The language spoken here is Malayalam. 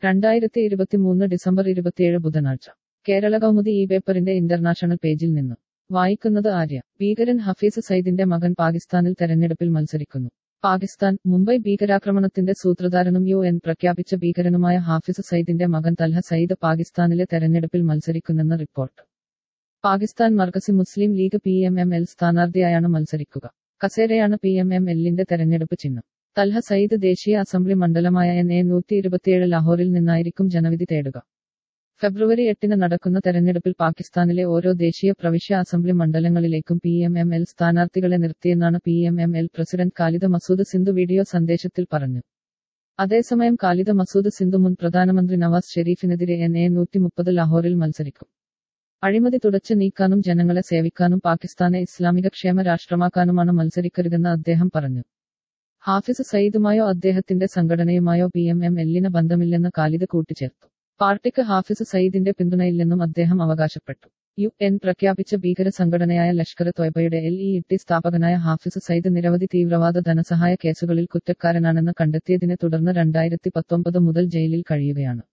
രണ്ടായിരത്തി ഇരുപത്തിമൂന്ന് ഡിസംബർ ഇരുപത്തിയേഴ് ബുധനാഴ്ച കേരള കൗമുദി ഈ പേപ്പറിന്റെ ഇന്റർനാഷണൽ പേജിൽ നിന്ന് വായിക്കുന്നത് ആര്യ ഭീകരൻ ഹഫീസ് സയ്യിദിന്റെ മകൻ പാകിസ്ഥാനിൽ തെരഞ്ഞെടുപ്പിൽ മത്സരിക്കുന്നു പാകിസ്ഥാൻ മുംബൈ ഭീകരാക്രമണത്തിന്റെ സൂത്രധാരനും യു എൻ പ്രഖ്യാപിച്ച ഭീകരനുമായ ഹാഫിസ് സയ്യിദിന്റെ മകൻ തൽഹ സയ്യിദ് പാകിസ്ഥാനിലെ തെരഞ്ഞെടുപ്പിൽ മത്സരിക്കുന്നെന്ന് report Pakistan Markazi Muslim league P M M L സ്ഥാനാർത്ഥിയായാണ് മത്സരിക്കുക കസേരയാണ് പി എം എം എല്ലിന്റെ തെരഞ്ഞെടുപ്പ് ചിഹ്നം തൽഹ സയ്യിദ് ദേശീയ അസംബ്ലി മണ്ഡലമായ എൻ എ നൂറ്റി ഇരുപത്തിയേഴ് ലാഹോറിൽ നിന്നായിരിക്കും ജനവിധി തേടുക ഫെബ്രുവരി എട്ടിന് നടക്കുന്ന തെരഞ്ഞെടുപ്പിൽ പാകിസ്ഥാനിലെ ഓരോ ദേശീയ പ്രവിശ്യ അസംബ്ലി മണ്ഡലങ്ങളിലേക്കും പി എം എം എൽ സ്ഥാനാർത്ഥികളെ നിർത്തിയെന്നാണ് P M M L president Khalid Masood Sindhu video സന്ദേശത്തിൽ പറഞ്ഞു അതേസമയം ഖാലിദ് മസൂദ് സിന്ധു മുൻ പ്രധാനമന്ത്രി നവാസ് ഷെരീഫിനെതിരെ എൻ എ നൂറ്റി മുപ്പത് ലാഹോറിൽ മത്സരിക്കും അഴിമതി തുടച്ചു നീക്കാനും ജനങ്ങളെ സേവിക്കാനും പാകിസ്ഥാനെ ഇസ്ലാമിക ക്ഷേമ രാഷ്ട്രമാക്കാനുമാണ് മത്സരിക്കരുതെന്ന് അദ്ദേഹം പറഞ്ഞു ഹാഫിസ് സയ്യിദുമായോ അദ്ദേഹത്തിന്റെ സംഘടനയുമായോ പി എം എം എല്ലിന് ബന്ധമില്ലെന്ന് ഖാലിദ് കൂട്ടിച്ചേർത്തു പാർട്ടിക്ക് ഹാഫിസ് സയ്യിദിന്റെ പിന്തുണയില്ലെന്നും അദ്ദേഹം അവകാശപ്പെട്ടു യു എൻ പ്രഖ്യാപിച്ച ഭീകര സംഘടനയായ ലഷ്കർ ത്വയ്ബയുടെ എൽ ഇ ടി സ്ഥാപകനായ ഹാഫിസ് സയ്യിദ് നിരവധി തീവ്രവാദ ധനസഹായ കേസുകളിൽ കുറ്റക്കാരനാണെന്ന് കണ്ടെത്തിയതിനെ തുടർന്ന് രണ്ടായിരത്തി പത്തൊമ്പത് മുതൽ ജയിലിൽ കഴിയുകയാണ്